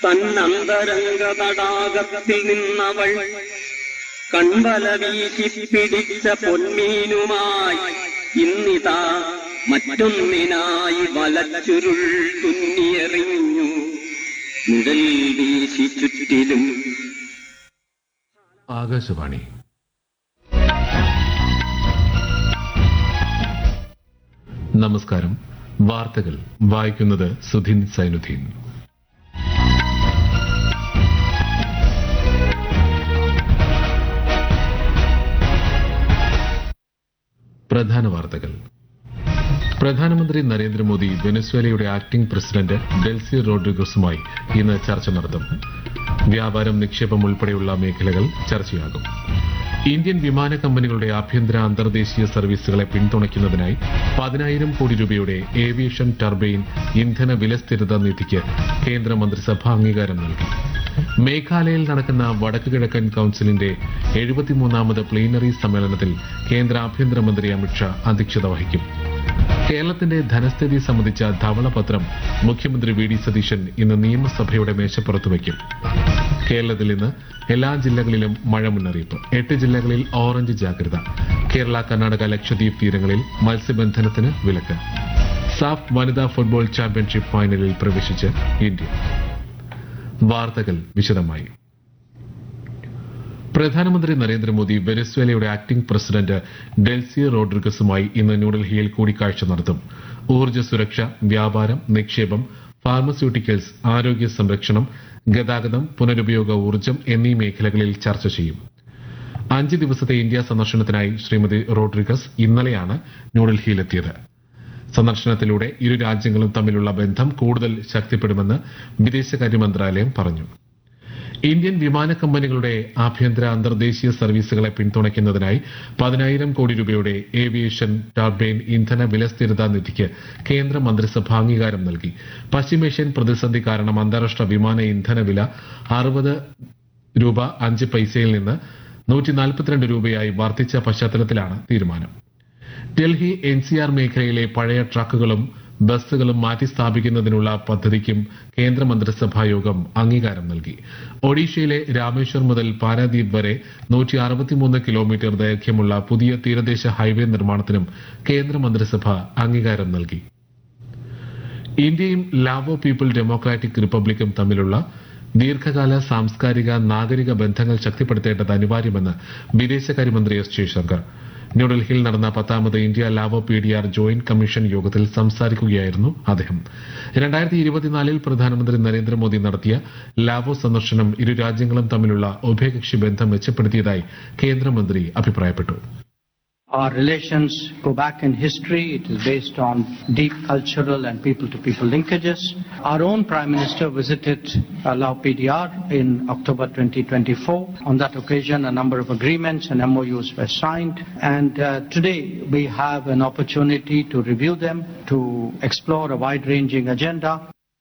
തന്നന്തരംഗ തടാകത്തിൽ നിന്നവൾ കൺവല വീശി പിടിച്ച പൊന്മീനുമായി ഇന്നിതാ മറ്റൊന്നിനായി വലച്ചുരുൾ തുന്നിയെറിഞ്ഞു നിഴൽ വീശി ചുറ്റിലും ആകാശവാണി നമസ്കാരം വാർത്തകൾ വായിക്കുന്നത് സുധിൻ സൈനുദ്ദീൻ പ്രധാന വാർത്തകൾ പ്രധാനമന്ത്രി നരേന്ദ്രമോദി വെനസ്വേലയുടെ ആക്ടിംഗ് പ്രസിഡന്റ് ഡെൽസി റോഡ്രിഗസുമായി ഇന്ന് ചർച്ച നടത്തും വ്യാപാരം നിക്ഷേപം ഉൾപ്പെടെയുള്ള മേഖലകൾ ചർച്ചയാകും ഇന്ത്യൻ വിമാന കമ്പനികളുടെ ആഭ്യന്തര അന്തർദേശീയ സർവീസുകളെ പിന്തുണയ്ക്കുന്നതിനായി പതിനായിരം കോടി രൂപയുടെ ഏവിയേഷൻ ടർബൈൻ ഇന്ധന വിലസ്ഥിരത നിധിക്ക് കേന്ദ്ര മന്ത്രിസഭ അംഗീകാരം നൽകി മേഘാലയയിൽ നടക്കുന്ന വടക്ക് കിഴക്കൻ കൌൺസിലിന്റെ എഴുപത്തിമൂന്നാമത് പ്ലീനറി സമ്മേളനത്തിൽ കേന്ദ്ര ആഭ്യന്തരമന്ത്രി അമിത്ഷാ അധ്യക്ഷത വഹിക്കും കേരളത്തിന്റെ ധനസ്ഥിതി സംബന്ധിച്ച ധവളപത്രം മുഖ്യമന്ത്രി വി ഡി സതീശൻ ഇന്ന് നിയമസഭയുടെ മേശപ്പുറത്ത് വയ്ക്കും കേരളത്തിൽ ഇന്ന് എല്ലാ ജില്ലകളിലും മഴ മുന്നറിയിപ്പ് എട്ട് ജില്ലകളിൽ ഓറഞ്ച് ജാഗ്രത കേരള കർണാടക ലക്ഷദ്വീപ് തീരങ്ങളിൽ മത്സ്യബന്ധനത്തിന് വിലക്ക് സാഫ് വനിതാ ഫുട്ബോൾ ചാമ്പ്യൻഷിപ്പ് ഫൈനലിൽ പ്രവേശിച്ച് ഇന്ത്യ വാർത്തകൾ വിശദമായി പ്രധാനമന്ത്രി നരേന്ദ്രമോദി വെനസ്വേലയുടെ ആക്ടിംഗ് പ്രസിഡന്റ് ഡെൽസി റോഡ്രിഗസുമായി ഇന്ന് ന്യൂഡൽഹിയിൽ കൂടിക്കാഴ്ച നടത്തും ഊർജ്ജ സുരക്ഷ വ്യാപാരം നിക്ഷേപം ഫാർമസ്യൂട്ടിക്കൽസ് ആരോഗ്യ സംരക്ഷണം ഗതാഗതം പുനരുപയോഗ ഊർജ്ജം എന്നീ മേഖലകളിൽ ചർച്ച ചെയ്യും അഞ്ച് ദിവസത്തെ ഇന്ത്യ സന്ദർശനത്തിനായി ശ്രീമതി റോഡ്രിഗസ് ഇന്നലെയാണ് ന്യൂഡൽഹിയിലെത്തിയത് സന്ദർശനത്തിലൂടെ ഇരു രാജ്യങ്ങളും തമ്മിലുള്ള ബന്ധം കൂടുതൽ ശക്തിപ്പെടുമെന്ന് വിദേശകാര്യ മന്ത്രാലയം പറഞ്ഞു ഇന്ത്യൻ വിമാന കമ്പനികളുടെ ആഭ്യന്തര അന്തർദേശീയ സർവീസുകളെ പിന്തുണയ്ക്കുന്നതിനായി പതിനായിരം കോടി രൂപയുടെ ഏവിയേഷൻ ടർബൈൻ ഇന്ധന വിലസ്ഥിരതാ നിധിക്ക് കേന്ദ്ര മന്ത്രിസഭ അംഗീകാരം നൽകി പശ്ചിമേഷ്യൻ പ്രതിസന്ധി കാരണം അന്താരാഷ്ട്ര വിമാന ഇന്ധന വില അറുപത് രൂപ അഞ്ച് പൈസയിൽ നിന്ന് നൂറ്റി നാൽപ്പത്തിരണ്ട് രൂപയായി വർദ്ധിച്ച പശ്ചാത്തലത്തിലാണ് തീരുമാനം ഡൽഹി എൻ സി ആർ മേഖലയിലെ പഴയ ട്രക്കുകളും ബസ്സുകളും മാറ്റി സ്ഥാപിക്കുന്നതിനുള്ള പദ്ധതിക്കും കേന്ദ്ര മന്ത്രിസഭാ യോഗം അംഗീകാരം നൽകി ഒഡീഷയിലെ രാമേശ്വർ മുതൽ പാരാദ്വീപ് വരെ നൂറ്റി അറുപത്തിമൂന്ന് കിലോമീറ്റർ ദൈർഘ്യമുള്ള പുതിയ തീരദേശ ഹൈവേ നിർമ്മാണത്തിനും കേന്ദ്ര മന്ത്രിസഭ അംഗീകാരം നൽകി ഇന്ത്യയും ലാവോ പീപ്പിൾ ഡെമോക്രാറ്റിക് റിപ്പബ്ലിക്കും തമ്മിലുള്ള ദീർഘകാല സാംസ്കാരിക നാഗരിക ബന്ധങ്ങൾ ശക്തിപ്പെടുത്തേണ്ടത് അനിവാര്യമെന്ന് വിദേശകാര്യമന്ത്രി എസ് ജയശങ്കർ ന്യൂഡൽഹിയിൽ നടന്ന പത്താമത് India Lao P D R joint commission യോഗത്തിൽ സംസാരിക്കുകയായിരുന്നു അദ്ദേഹം രണ്ടായിരത്തി ഇരുപത്തിനാലിൽ പ്രധാനമന്ത്രി നരേന്ദ്രമോദി നടത്തിയ ലാവോ സന്ദർശനം ഇരു രാജ്യങ്ങളും തമ്മിലുള്ള ഉഭയകക്ഷി ബന്ധം മെച്ചപ്പെടുത്തിയതായി കേന്ദ്രമന്ത്രി അഭിപ്രായപ്പെട്ടു Our relations go back in history. It is based on deep cultural and people-to-people linkages. Our own Prime Minister visited uh, Lao PDR in October 2024. On that occasion, a number of agreements and MOUs were signed. And uh, today, we have an opportunity to review them, to explore a wide-ranging agenda.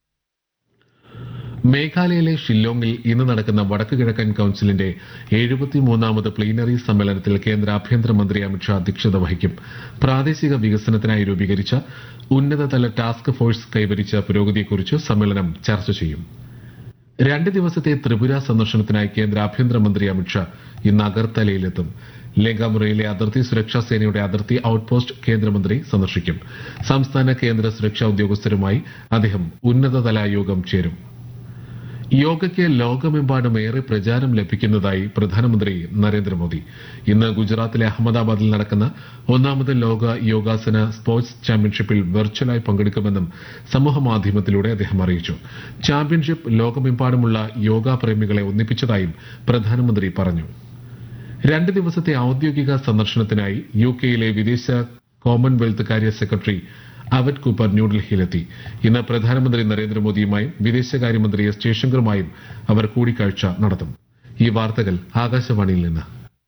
മേഘാലയയിലെ ഷില്ലോങ്ങിൽ ഇന്ന് നടക്കുന്ന വടക്ക് കിഴക്കൻ കൌൺസിലിന്റെ എഴുപത്തിമൂന്നാമത് plenary സമ്മേളനത്തിൽ കേന്ദ്ര ആഭ്യന്തരമന്ത്രി അമിത്ഷാ അധ്യക്ഷത വഹിക്കും പ്രാദേശിക വികസനത്തിനായി രൂപീകരിച്ച ഉന്നതതല ടാസ്ക് ഫോഴ്സ് കൈവരിച്ച പുരോഗതിയെക്കുറിച്ച് സമ്മേളനം ചർച്ച ചെയ്യും രണ്ട് ദിവസത്തെ ത്രിപുര സന്ദർശനത്തിനായി കേന്ദ്ര ആഭ്യന്തരമന്ത്രി അമിത്ഷാ ഇന്ന് അഗർത്തലയിലെത്തും ലേഗാമുറയിലെ അതിർത്തി സുരക്ഷാ സേനയുടെ അതിർത്തി ഔട്ട്പോസ്റ്റ് കേന്ദ്രമന്ത്രി സന്ദർശിക്കും സംസ്ഥാന കേന്ദ്ര സുരക്ഷാ ഉദ്യോഗസ്ഥരുമായി അദ്ദേഹം ഉന്നതതല യോഗം ചേരും യോഗയ്ക്ക് ലോകമെമ്പാടും ഏറെ പ്രചാരം ലഭിക്കുന്നതായി പ്രധാനമന്ത്രി നരേന്ദ്രമോദി ഇന്ന് ഗുജറാത്തിലെ അഹമ്മദാബാദിൽ നടക്കുന്ന ഒന്നാമത് ലോക യോഗാസന സ്പോർട്സ് ചാമ്പ്യൻഷിപ്പിൽ വെർച്വലായി പങ്കെടുക്കുമെന്നും സമൂഹമാധ്യമത്തിലൂടെ അദ്ദേഹം അറിയിച്ചു ചാമ്പ്യൻഷിപ്പ് ലോകമെമ്പാടുമുള്ള യോഗാ പ്രേമികളെ ഒന്നിപ്പിച്ചതായും പ്രധാനമന്ത്രി പറഞ്ഞു രണ്ട് ദിവസത്തെ ഔദ്യോഗിക സന്ദർശനത്തിനായി യു കെയിലെ വിദേശ കോമൺവെൽത്ത് കാര്യ സെക്രട്ടറി അവറ്റ് കൂപ്പർ ന്യൂഡൽഹിയിലെത്തി ഇന്ന് പ്രധാനമന്ത്രി നരേന്ദ്രമോദിയുമായും വിദേശകാര്യമന്ത്രി എസ് ജയശങ്കറുമായും അവർ കൂടിക്കാഴ്ച നടത്തും ഈ വാർത്തകൾ ആകാശവാണിയിൽ നിന്ന്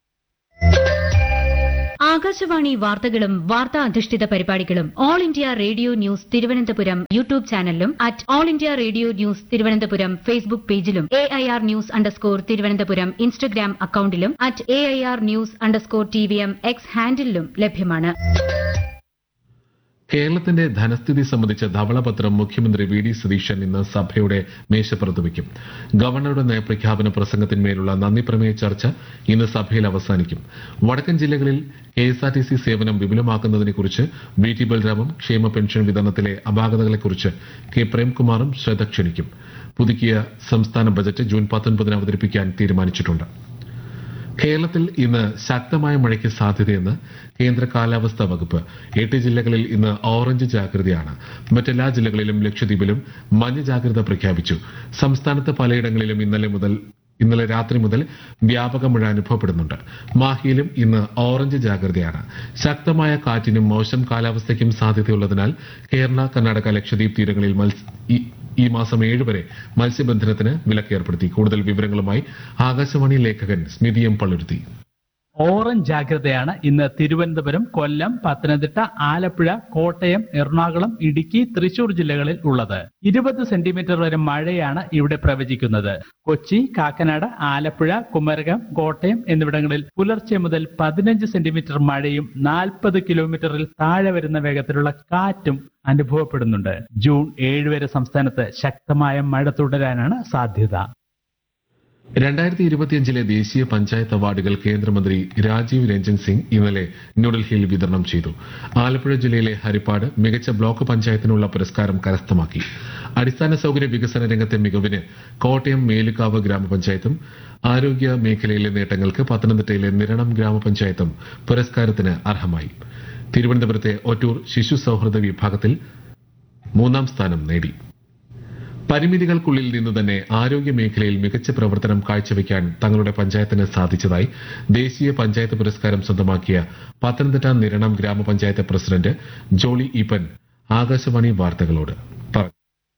ആകാശവാണി വാർത്തകളും വാർത്താ അധിഷ്ഠിത പരിപാടികളും all India radio news Thiruvananthapuram YouTube ചാനലിലും at all India radio news Thiruvananthapuram Facebook പേജിലും A I R news underscore Thiruvananthapuram Instagram അക്കൌണ്ടിലും at A I R news underscore T V M X ഹാൻഡിലും ലഭ്യമാണ് കേരളത്തിന്റെ ധനസ്ഥിതി സംബന്ധിച്ച ധവളപത്രം മുഖ്യമന്ത്രി വി ഡി സതീശൻ ഇന്ന് സഭയുടെ മേശപ്പുറത്ത് വയ്ക്കും ഗവർണറുടെ നയപ്രഖ്യാപന പ്രസംഗത്തിന്മേലുള്ള നന്ദി പ്രമേയ ചർച്ച ഇന്ന് സഭയിൽ അവസാനിക്കും വടക്കൻ ജില്ലകളിൽ K S R T C സേവനം വിപുലമാക്കുന്നതിനെക്കുറിച്ച് വി ടി ബൽറാമും ക്ഷേമ പെൻഷൻ വിതരണത്തിലെ അപാകതകളെക്കുറിച്ച് കെ പ്രേംകുമാറും ശ്രദ്ധ ക്ഷണിക്കും പുതുക്കിയ സംസ്ഥാന ബജറ്റ് ജൂൺ പത്തൊൻപതിന് അവതരിപ്പിക്കാൻ തീരുമാനിച്ചിട്ടുണ്ട് കേരളത്തിൽ ഇന്ന് ശക്തമായ മഴയ്ക്ക് സാധ്യതയെന്ന് കേന്ദ്ര കാലാവസ്ഥാ വകുപ്പ് എട്ട് ജില്ലകളിൽ ഇന്ന് ഓറഞ്ച് ജാഗ്രതയാണ് മറ്റെല്ലാ ജില്ലകളിലും ലക്ഷദ്വീപിലും മഞ്ഞ ജാഗ്രത പ്രഖ്യാപിച്ചു സംസ്ഥാനത്ത് പലയിടങ്ങളിലും ഇന്നലെ മുതൽ ഇന്നലെ രാത്രി മുതൽ വ്യാപക മഴ അനുഭവപ്പെടുന്നുണ്ട് മാഹിയിലും ഇന്ന് ഓറഞ്ച് ജാഗ്രതയാണ് ശക്തമായ കാറ്റിനും മോശം കാലാവസ്ഥയ്ക്കും സാധ്യതയുള്ളതിനാൽ കേരള കർണാടക ലക്ഷദ്വീപ് തീരങ്ങളിൽ മത്സ്യ ഈ- ഈ മാസം ഏഴ് വരെ മത്സ്യബന്ധനത്തിന് വിലക്കേർപ്പെടുത്തി കൂടുതൽ വിവരങ്ങളുമായി ആകാശവാണി ലേഖകൻ സ്മിതി എം പള്ളുരുത്തി ഓറഞ്ച് ജാഗ്രതയാണ് ഇന്ന് തിരുവനന്തപുരം കൊല്ലം പത്തനംതിട്ട ആലപ്പുഴ കോട്ടയം എറണാകുളം ഇടുക്കി തൃശൂർ ജില്ലകളിൽ ഉള്ളത് ഇരുപത് സെന്റിമീറ്റർ വരെ മഴയാണ് ഇവിടെ പ്രവചിക്കുന്നത് കൊച്ചി കാക്കനാട് ആലപ്പുഴ കുമരകം കോട്ടയം എന്നിവിടങ്ങളിൽ പുലർച്ചെ മുതൽ പതിനഞ്ച് സെന്റിമീറ്റർ മഴയും നാൽപ്പത് കിലോമീറ്ററിൽ താഴെ വരുന്ന വേഗത്തിലുള്ള കാറ്റും അനുഭവപ്പെടുന്നുണ്ട് ജൂൺ ഏഴ് വരെ സംസ്ഥാനത്ത് ശക്തമായ മഴ തുടരാനാണ് സാധ്യത രണ്ടായിരത്തി ഇരുപത്തിയഞ്ചിലെ ദേശീയ പഞ്ചായത്ത് അവാർഡുകൾ കേന്ദ്രമന്ത്രി രാജീവ് രഞ്ജൻ സിംഗ് ഇന്നലെ ന്യൂഡൽഹിയിൽ വിതരണം ചെയ്തു ആലപ്പുഴ ജില്ലയിലെ ഹരിപ്പാട് മികച്ച ബ്ലോക്ക് പഞ്ചായത്തിനുള്ള പുരസ്കാരം കരസ്ഥമാക്കി അടിസ്ഥാന സൌകര്യ വികസന രംഗത്തെ മികവിന് കോട്ടയം മേലുകാവ് ഗ്രാമപഞ്ചായത്തും ആരോഗ്യ മേഖലയിലെ നേട്ടങ്ങൾക്ക് പത്തനംതിട്ടയിലെ നിരണം ഗ്രാമപഞ്ചായത്തും പുരസ്കാരത്തിന് അർഹമായി തിരുവനന്തപുരത്തെ ഒറ്റൂർ ശിശു സൌഹൃദ വിഭാഗത്തിൽ മൂന്നാം സ്ഥാനം നേടി പരിമിതികൾക്കുള്ളിൽ നിന്ന് തന്നെ ആരോഗ്യ മേഖലയിൽ മികച്ച പ്രവർത്തനം കാഴ്ചവെക്കാൻ തങ്ങളുടെ പഞ്ചായത്തിന് സാധിച്ചതായി ദേശീയ പഞ്ചായത്ത് പുരസ്കാരം സ്വന്തമാക്കിയ പത്തനംതിട്ട നിരണം ഗ്രാമപഞ്ചായത്ത് പ്രസിഡന്റ് ജോളി ഈപ്പൻ ആകാശവാണി വാർത്തകളോട് പറഞ്ഞു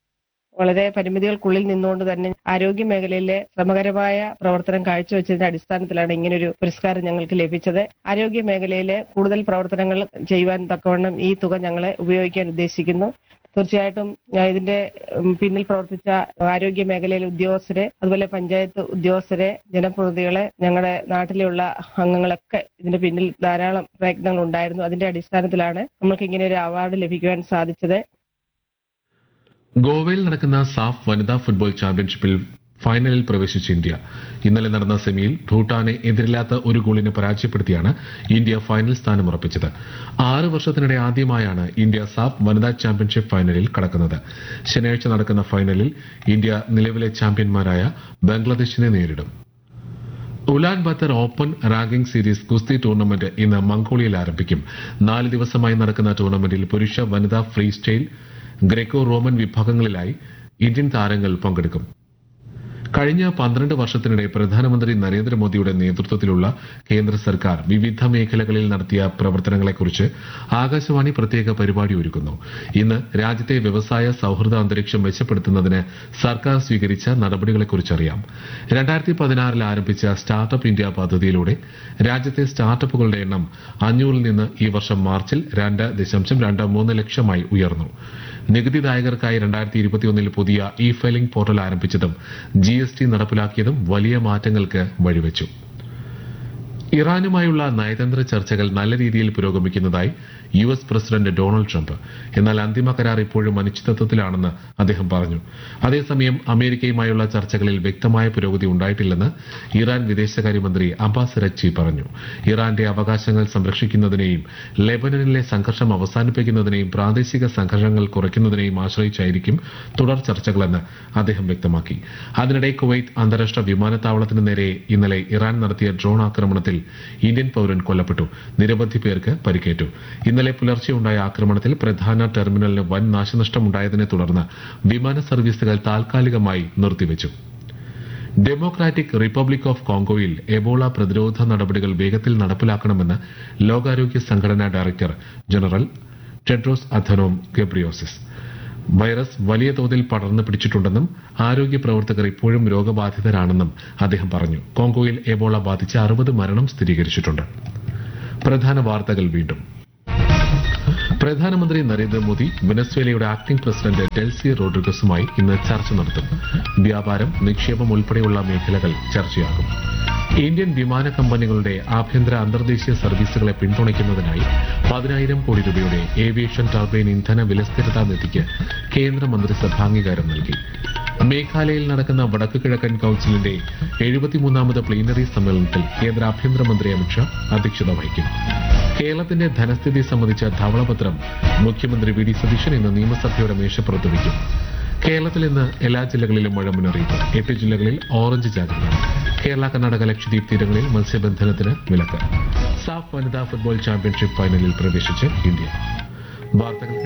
വളരെ പരിമിതികൾക്കുള്ളിൽ നിന്നുകൊണ്ട് തന്നെ ആരോഗ്യ മേഖലയിലെ ശ്രമകരമായ പ്രവർത്തനം കാഴ്ചവെച്ചതിന്റെ അടിസ്ഥാനത്തിലാണ് ഇങ്ങനൊരു പുരസ്കാരം ഞങ്ങൾക്ക് ലഭിച്ചത് ആരോഗ്യ മേഖലയിലെ കൂടുതൽ പ്രവർത്തനങ്ങൾ ചെയ്യുവാൻ തക്കവണ്ണം ഈ തുക ഞങ്ങളെ ഉപയോഗിക്കാൻ ഉദ്ദേശിക്കുന്നു തീർച്ചയായിട്ടും ആ, ഇതിന്റെ ഉം, പിന്നിൽ പ്രവർത്തിച്ച ആരോഗ്യ മേഖലയിലെ ഉദ്യോഗസ്ഥരെ അതുപോലെ പഞ്ചായത്ത് ഉദ്യോഗസ്ഥരെ ജനപ്രതിനിധികളെ ഞങ്ങളുടെ നാട്ടിലുള്ള അംഗങ്ങളൊക്കെ ഇതിന്റെ പിന്നിൽ ധാരാളം പ്രയത്നങ്ങൾ ഉണ്ടായിരുന്നു അതിന്റെ അടിസ്ഥാനത്തിലാണ് നമ്മൾക്ക് ഇങ്ങനെ ഒരു അവാർഡ് ലഭിക്കുവാൻ സാധിച്ചത് ഗോവയിൽ നടക്കുന്ന സാഫ് വനിതാ ഫുട്ബോൾ ചാമ്പ്യൻഷിപ്പിൽ ഫൈനലിൽ പ്രവേശിച്ച ഇന്ത്യ ഇന്നലെ നടന്ന സെമിയിൽ ഭൂട്ടാനെ എതിരില്ലാത്ത ഒരു ഗോളിന് പരാജയപ്പെടുത്തിയാണ് ഇന്ത്യ ഫൈനൽ സ്ഥാനം ഉറപ്പിച്ചത് ആറ് വർഷത്തിനിടെ ആദ്യമായാണ് ഇന്ത്യ സാഫ് വനിതാ ചാമ്പ്യൻഷിപ്പ് ഫൈനലിൽ കടക്കുന്നത് ശനിയാഴ്ച നടക്കുന്ന ഫൈനലിൽ ഇന്ത്യ നിലവിലെ ചാമ്പ്യന്മാരായ ബംഗ്ലാദേശിനെ നേരിടും Ulaanbaatar open ranking series ഗുസ്തി ടൂർണമെന്റ് ഇന്ന് മംഗോളിയയിൽ ആരംഭിക്കും നാല് ദിവസമായി നടക്കുന്ന ടൂർണമെന്റിൽ പുരുഷ വനിതാ ഫ്രീ സ്റ്റൈൽ ഗ്രേക്കോ റോമൻ വിഭാഗങ്ങളിലായി ഇന്ത്യൻ താരങ്ങൾ പങ്കെടുക്കും കഴിഞ്ഞ പന്ത്രണ്ട് വർഷത്തിനിടെ പ്രധാനമന്ത്രി നരേന്ദ്രമോദിയുടെ നേതൃത്വത്തിലുള്ള കേന്ദ്ര സർക്കാർ വിവിധ മേഖലകളിൽ നടത്തിയ പ്രവർത്തനങ്ങളെക്കുറിച്ച് ആകാശവാണി പ്രത്യേക പരിപാടി ഒരുക്കുന്നു ഇന്ന് രാജ്യത്തെ വ്യവസായ സൌഹൃദ അന്തരീക്ഷം മെച്ചപ്പെടുത്തുന്നതിന് സർക്കാർ സ്വീകരിച്ച നടപടികളെക്കുറിച്ച് അറിയാം രണ്ടായിരത്തി പതിനാറിൽ ആരംഭിച്ച സ്റ്റാർട്ടപ്പ് ഇന്ത്യ പദ്ധതിയിലൂടെ രാജ്യത്തെ സ്റ്റാർട്ടപ്പുകളുടെ എണ്ണം അഞ്ഞൂറിൽ നിന്ന് ഈ വർഷം മാർച്ചിൽ രണ്ട് ദശാംശം രണ്ട് മൂന്ന് ലക്ഷമായി ഉയർന്നു നികുതിദായകർക്കായി രണ്ടായിരത്തി ഇരുപത്തിയൊന്നിൽ പുതിയ ഇ ഫയലിംഗ് പോർട്ടൽ ആരംഭിച്ചതും ജി എസ് ടി നടപ്പിലാക്കിയതും വലിയ മാറ്റങ്ങൾക്ക് വഴിവെച്ചു ഇറാനുമായുള്ള നയതന്ത്ര ചർച്ചകൾ നല്ല രീതിയിൽ പുരോഗമിക്കുന്നതായി U S president Donald Trump എന്നാൽ അന്തിമ കരാർ ഇപ്പോഴും അനിശ്ചിതത്വത്തിലാണെന്ന് അദ്ദേഹം പറഞ്ഞു അതേസമയം അമേരിക്കയുമായുള്ള ചർച്ചകളിൽ വ്യക്തമായ പുരോഗതി ഉണ്ടായിട്ടില്ലെന്ന് ഇറാൻ വിദേശകാര്യമന്ത്രി അബ്ബാസ് രച്ചി പറഞ്ഞു ഇറാന്റെ അവകാശങ്ങൾ സംരക്ഷിക്കുന്നതിനെയും ലെബനനിലെ സംഘർഷം അവസാനിപ്പിക്കുന്നതിനെയും പ്രാദേശിക സംഘർഷങ്ങൾ കുറയ്ക്കുന്നതിനെയും ആശ്രയിച്ചായിരിക്കും തുടർ ചർച്ചകളെന്ന് അദ്ദേഹം വ്യക്തമാക്കി അതിനിടെ കുവൈറ്റ് അന്താരാഷ്ട്ര വിമാനത്താവളത്തിന് നേരെ ഇന്നലെ ഇറാൻ നടത്തിയ ഡ്രോൺ ആക്രമണത്തിൽ ഇന്ത്യൻ പൌരൻ കൊല്ലപ്പെട്ടു നിരവധി പേർക്ക് പരിക്കേറ്റു ഇന്നലെ പുലർച്ചെയുണ്ടായ ആക്രമണത്തിൽ പ്രധാന ടെർമിനലിന് വൻ നാശനഷ്ടമുണ്ടായതിനെ തുടർന്ന് വിമാന സർവീസുകൾ താൽക്കാലികമായി നിർത്തിവച്ചു ഡെമോക്രാറ്റിക് റിപ്പബ്ലിക് ഓഫ് കോങ്കോയിൽ എബോള പ്രതിരോധ നടപടികൾ വേഗത്തിൽ നടപ്പിലാക്കണമെന്ന് ലോകാരോഗ്യ സംഘടനാ director general Tedros Adhanom Ghebreyesus virus വലിയ തോതിൽ പടർന്നു പിടിച്ചിട്ടുണ്ടെന്നും ആരോഗ്യ പ്രവർത്തകർ ഇപ്പോഴും രോഗബാധിതരാണെന്നും അദ്ദേഹം പറഞ്ഞു കോങ്കോയിൽ എബോള ബാധിച്ച് അറുപത് മരണം സ്ഥിരീകരിച്ചിട്ടുണ്ട് പ്രധാന വാർത്തകൾ വീണ്ടും പ്രധാനമന്ത്രി നരേന്ദ്രമോദി വെനസ്വേലയുടെ ആക്ടിംഗ് പ്രസിഡന്റ് ഡെൽസി റോഡ്രിഗസുമായി ഇന്ന് ചർച്ച നടത്തും വ്യാപാരം നിക്ഷേപം ഉൾപ്പെടെയുള്ള മേഖലകൾ ചർച്ചയാകും ഇന്ത്യൻ വിമാന കമ്പനികളുടെ ആഭ്യന്തര അന്തർദേശീയ സർവീസുകളെ പിന്തുണയ്ക്കുന്നതിനായി പതിനായിരം കോടി രൂപയുടെ ഏവിയേഷൻ ടർബൈൻ ഇന്ധന വിലസ്ഥിരതാ നിധിക്ക് കേന്ദ്ര മന്ത്രിസഭ അംഗീകാരം നൽകി മേഘാലയയിൽ നടക്കുന്ന വടക്കു കിഴക്കൻ കൌൺസിലിന്റെ എഴുപത്തിമൂന്നാമത് പ്ലീനറി സമ്മേളനത്തിൽ കേന്ദ്ര ആഭ്യന്തരമന്ത്രി അമിത്ഷാ അധ്യക്ഷത വഹിക്കും കേരളത്തിന്റെ ധനസ്ഥിതി സംബന്ധിച്ച ധവളപത്രം മുഖ്യമന്ത്രി വി ഡി സതീശൻ ഇന്ന് നിയമസഭയുടെ മേശപ്പുറത്ത് വയ്ക്കും കേരളത്തിൽ ഇന്ന് എല്ലാ ജില്ലകളിലും മഴ മുന്നറിയിപ്പ് എട്ട് ജില്ലകളിൽ ഓറഞ്ച് ജാഗ്രത കേരള കർണാടക ലക്ഷദ്വീപ് തീരങ്ങളിൽ മത്സ്യബന്ധനത്തിന് വിലക്ക് സാഫ് വനിതാ ഫുട്ബോൾ ചാമ്പ്യൻഷിപ്പ് ഫൈനലിൽ പ്രവേശിച്ച് ഇന്ത്യ വാർത്തകൾ